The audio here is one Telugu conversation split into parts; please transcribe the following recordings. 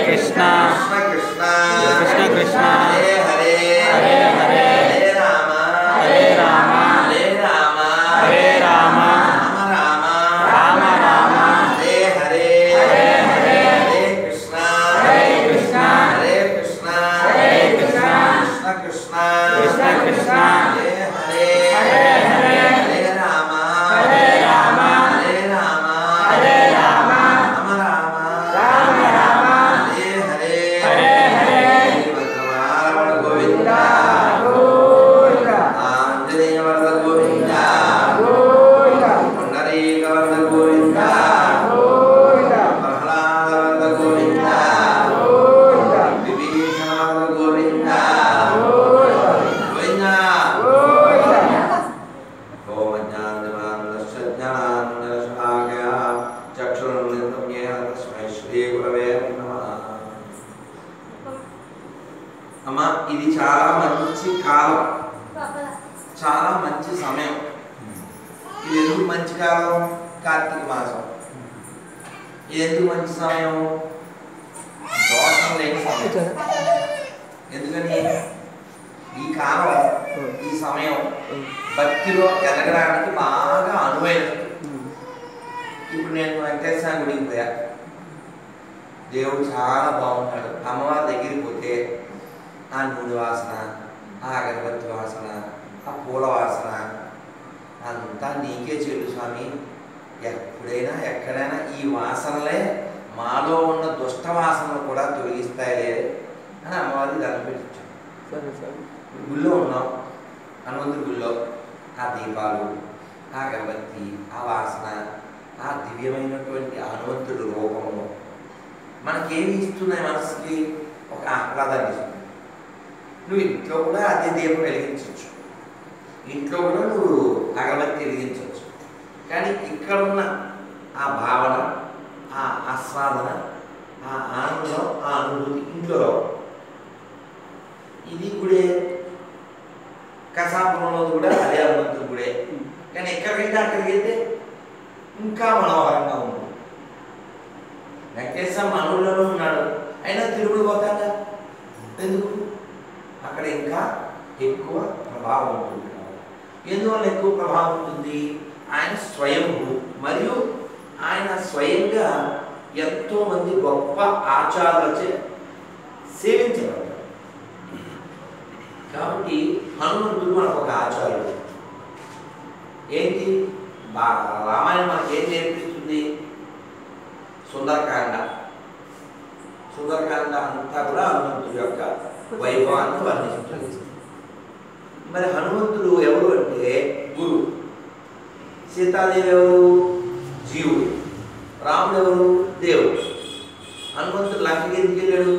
కృష్ణ కృష్ణ కృష్ణ కృష్ణ హరే హరే హరే హరే హరే రామ హరే రామ హరే రామ హరే రామ రామ రామ రామ రామ హరే హరే హరే హరే హరే కృష్ణ హరే కృష్ణ హరే కృష్ణ హరే కృష్ణ కృష్ణ కృష్ణ కృష్ణ కృష్ణ హరే హరే హరే హరే హరే రామ హరే రామ హరే రామ హరే రామ రామ రామ రామ రామ హరే హరే హరే హరే శ్రీమద్రమారమణ గోవింద ఆంజనేయ వరద గోవింద పుండరీక వరద గోవింద ప్రహ్లాద వరద గోవింద విభీషణ వరద గోవింద గోవింద ఓమజ్ఞానమానస్య జ్ఞానానందశలాకయ చక్షురున్మిలితమేన తస్మై శ్రీగురవే నమః అమ్మా ఇది చాలా మంచి కాలం చాలా మంచి సమయం ఇది ఎందుకు మంచి కాలం కార్తీక మాసం ఇది ఎందుకు మంచి సమయం దోషం లేని సమయం ఎందుకని ఈ కాలం ఈ సమయం భక్తిలో ఎదగడానికి బాగా అనువైనది ఇప్పుడు నేను వెంకటేశ్వర గుడికి పోయా దేవుడు చాలా బాగున్నాడు అమ్మవారి దగ్గరికి పోతే ఆ నూనె వాసన ఆ అగరబత్తి వాసన ఆ పూల వాసన అంతా నీకే చెల్లు స్వామి ఎప్పుడైనా ఎక్కడైనా ఈ వాసనలే మాలో ఉన్న దుష్ట వాసనలు కూడా తొలగిస్తాయిలే అని అమ్మవారికి దండం పెట్టించాం గుళ్ళో ఉన్నాం హనుమంతుడి గుళ్ళో ఆ దీపాలు ఆ అగరబత్తి ఆ వాసన ఆ దివ్యమైనటువంటి ఆ హనుమంతుడి రూపము మనకేమి ఇస్తున్నాయి మనసుకి ఒక ఆహ్లాదాన్ని ఇస్తుంది నువ్వు ఇంట్లో కూడా అదే దీపం వెలిగించవచ్చు ఇంట్లో కూడా నువ్వు అగరబత్తి వెలిగించవచ్చు కానీ ఇక్కడ ఉన్న ఆ భావన ఆ ఆస్వాదన ఆ ఆనందం ఆ అనుభూతి ఇంట్లో రావు. ఇది గుడే కసాపురంలో కూడా అదే హనుమంతుడి గుడే కానీ ఎక్కడికైతే అక్కడికి వెళ్తే ఇంకా మనోహరంగా ఉంటుంది వెంకటేశ్వర మనవుల్లోనూ ఉన్నాడు అయినా తిరుమల పోతాగా ఎందుకు అక్కడ ఇంకా ఎక్కువ ప్రభావం ఉంటుంది ఎందువల్ల ఎక్కువ ప్రభావం ఉంటుంది ఆయన స్వయంభూ మరియు ఆయన స్వయంగా ఎంతో మంది గొప్ప ఆచారాలచే సేవించబడ్డారు కాబట్టి హనుమంతుడు మనకు ఒక ఆచార్యుడు ఏంటి బా రామాయణం మనకి ఏం నేర్పిస్తుంది సుందరకాండ సుందరకాండ అంతా కూడా హనుమంతుడి యొక్క వైభవాన్ని వర్ణిస్తుంది మరి హనుమంతుడు ఎవరు అంటే గురు సీతాదేవి ఎవరు జీవుడు రాముడు ఎవరు దేవుడు హనుమంతుడు లంకకి ఎందుకు వెళ్ళాడు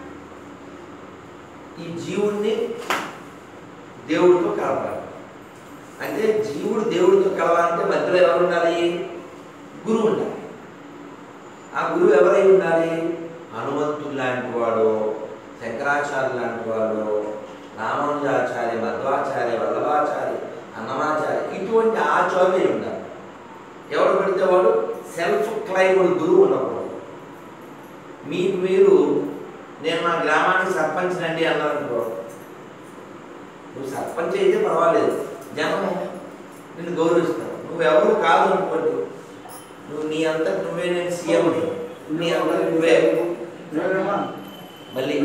ఈ జీవుణ్ణి దేవుడితో కలపాలి అంటే జీవుడు దేవుడితో కలవాలంటే మధ్యలో ఎవరు ఉండాలి గురువు ఉండాలి ఆ గురువు ఎవరై ఉండాలి హనుమంతుడు లాంటి వాడు శంకరాచార్య లాంటి వాడు రామానుజాచార్య మధ్వాచార్య వల్లభాచార్య అన్నమాచార్య ఇటువంటి ఆచార్యులు ఉండాలి ఎవడు పెడితే వాడు సెల్ఫ్ క్లైమ్డ్ గురువు ఉండకూడదు మీకు మీరు నేను మా గ్రామానికి సర్పంచ్ రండి అన్నారనుకో నువ్వు సర్పంచ్ అయితే పర్వాలేదు జనం నిన్ను గౌరవిస్తారు నువ్వెవరు కాదు అనుకోండి నువ్వు నీ అంతా నువ్వే నేను సీఎం నీ అంతా నువ్వే మళ్ళీ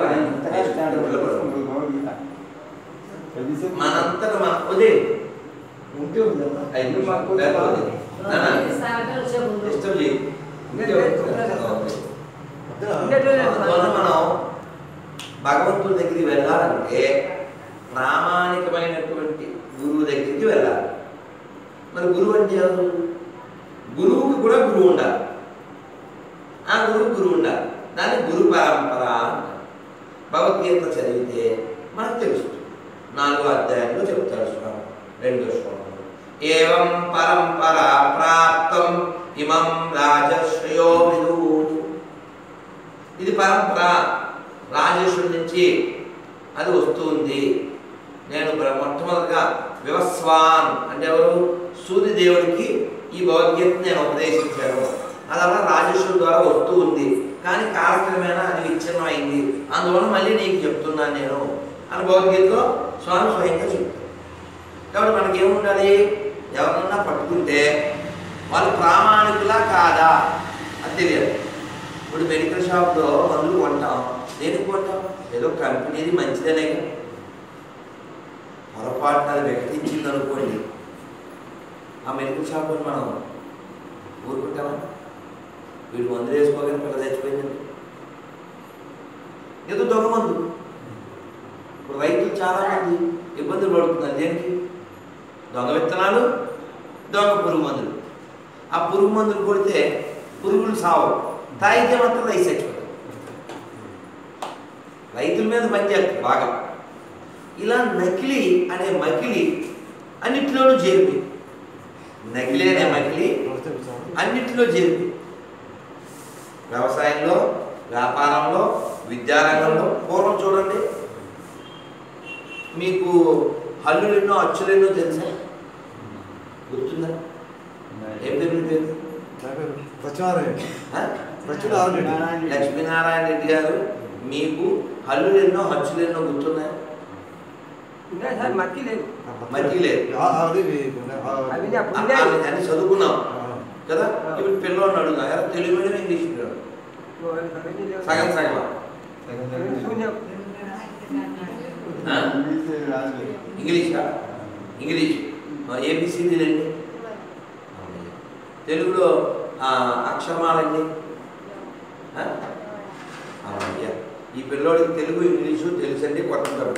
మనంతట మన వదే ఉంటే ఉందమ్మా ఐదు నిమిషాలు. లేకపోతే వదిలేయ్. నాన్న, డిస్టర్బ్ చేయకు. ఉంటే ఉంటే. అందువల్ల మనం భగవంతుడి దగ్గరికి వెళ్ళాలంటే ప్రామాణికమైనటువంటి గురువు దగ్గరికి వెళ్ళాలి మరి గురువు అంటే ఎవరు గురువుకి కూడా గురువు ఉండాలి ఆ గురువు గురువు ఉండాలి దాన్ని గురు పరంపర అంటారు భగవద్గీత చదివితే మనకు తెలుస్తుంది నాలుగో అధ్యాయంలో చెప్తాడు స్వామి రెండో శ్లోకం ఏవం పరంపర ప్రాప్తం ఇమం రాజశ్రయో విదు ఇది పరంపర రాజేశ్వరి నుంచి అది వస్తుంది నేను బ్ర- మొట్టమొదటిగా వివస్వాన్ అంటే ఎవరు సూర్యదేవుడికి ఈ భగవద్గీత నేను ఉపదేశించాను అది అలా రాజేశ్వరి ద్వారా వస్తూ ఉంది కానీ కాలక్రమేణా అది విచ్ఛిన్నం అయింది అందువల్ల మళ్ళీ నీకు చెప్తున్నాను నేను అని భగవద్గీతలో స్వామి స్వయంగా చెప్తారు కాబట్టి మనకి ఏముండాలి ఎవరన్నా పట్టుకుంటే వాళ్ళు ప్రామాణికులా కాదా అని తెలియాలి ఇప్పుడు మెడికల్ షాప్లో మందులు కొంటాం దేనికి కొంటాం ఏదో కంపెనీది మంచిదనే కదా. పొరపాటున అది వ్యక్తించింది అనుకోండి ఆ మెడికల్ షాప్ మనం ఊరుకుంటామా వీడు మందులు వేసుకోగానే పిల్ల చచ్చిపోయిందండి ఏదో దొంగ మందు ఇప్పుడు రైతులు చాలా మంది ఇబ్బందులు పడుతున్నారు దేనికి దొంగ విత్తనాలు దొంగ పురుగు మందులు ఆ పురుగు మందులు కొడితే పురుగులు సావు తాగితే మాత్రం రైస్ చచ్చిపోతాయి రైతుల మీద పనిచేస్తుంది బాగా ఇలా నకిలీ అనే మకిలి అన్నిటిలోనూ చేరింది నకిలీ అనే మకిలి అన్నిటిలో చేరింది వ్యవసాయంలో వ్యాపారంలో విద్యారంగంలో పూర్వం చూడండి మీకు హల్లులు ఎన్నో అచ్చులు ఎన్నో తెలుసా గుర్తుందా ఏం పేరు మీ పేరు ఆ? లక్ష్మీనారాయణ రెడ్డి గారు మీకు హల్లులు ఎన్నో హచ్చులు ఎన్నో గుర్తున్నాయి ఉన్నాయి సార్ మట్టి లేదు మతి లేదు అవి అప్పుడు ఉన్నాయి. అని చదువుకున్నాం కదా ఇప్పుడు పిల్లలు అడుగుతా ఎలా తెలుగు మీడియం ఇంగ్లీష్ మీడియం అవన్నీ లేవు. సగం సగం శూన్యం. ఆ? ఇంగ్లీషా ఇంగ్లీష్ ఏబిసిడీలు అండి తెలుగులో ఆ, అక్షరమాలండి ఆ? అవునయ్యా ఈ పిల్లోడికి తెలుగు ఇంగ్లీషు తెలుసండి కొట్టుంటాడు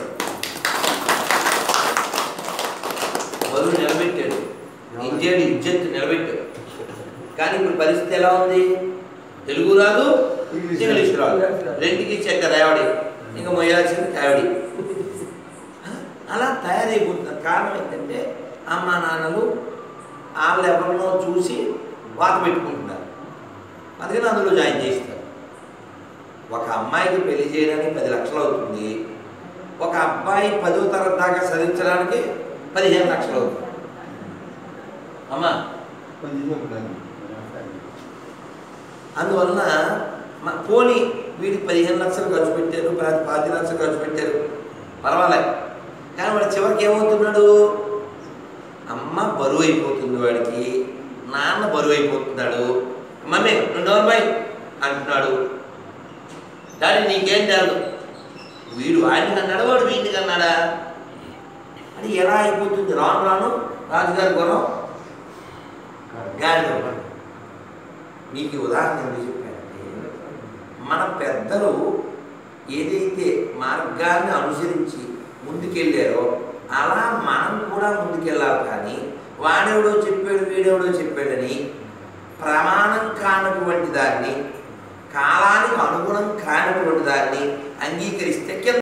బదులు నిలబెట్టాడు ఇండియన్ ఇజ్జత్ నిలబెట్టాడు కానీ ఇప్పుడు పరిస్థితి ఎలా ఉంది తెలుగు రాదు ఇంగ్లీష్ ఇంగ్లీష్ రాదు రెండుకి చెక్క రేవడి ఇంకా మొయ్యాల్సింది కావిడి అలా తయారైపోతున్నారు కారణం ఏంటంటే అమ్మ నాన్నలు వాళ్ళు ఎవరినో చూసి వాత పెట్టుకుంటున్నారు అందుకని అందులో జాయిన్ చేస్తారు ఒక అమ్మాయికి పెళ్లి చేయడానికి పది లక్షలు అవుతుంది ఒక అబ్బాయి పదో తరగతి దాకా చదివించడానికి పదిహేను లక్షలు అవుతుంది అమ్మా అందువలన మా పోనీ వీడికి పదిహేను లక్షలు ఖర్చు పెట్టారు పది పాతి లక్షలు ఖర్చు పెట్టారు పర్వాలేదు కానీ వాడు చివరికి ఏమవుతున్నాడు అమ్మ బరువు అయిపోతుంది వాడికి నాన్న బరువు అయిపోతున్నాడు మమ్మీ నువ్వు నోర్మై అంటున్నాడు డాడీ నీకేం తెలియదు వీడు వాడిని కన్నాడా వాడు వీడిని కన్నాడా అని ఎలా అయిపోతుంది రాను రాను రాజుగారి గుణం గాడిద గుణం. మీకు ఈ ఉదాహరణ ఎందుకు చెప్పానంటే మన పెద్దలు ఏదైతే మార్గాన్ని అనుసరించి ముందుకెళ్ళారో అలా మనం కూడా ముందుకెళ్ళాలి కానీ వాడెవడో చెప్పాడు వీడెవడో చెప్పాడని ప్రమాణం కానటువంటి దాన్ని కాలానికి అనుగుణం కానటువంటి దాన్ని అంగీకరిస్తే కింద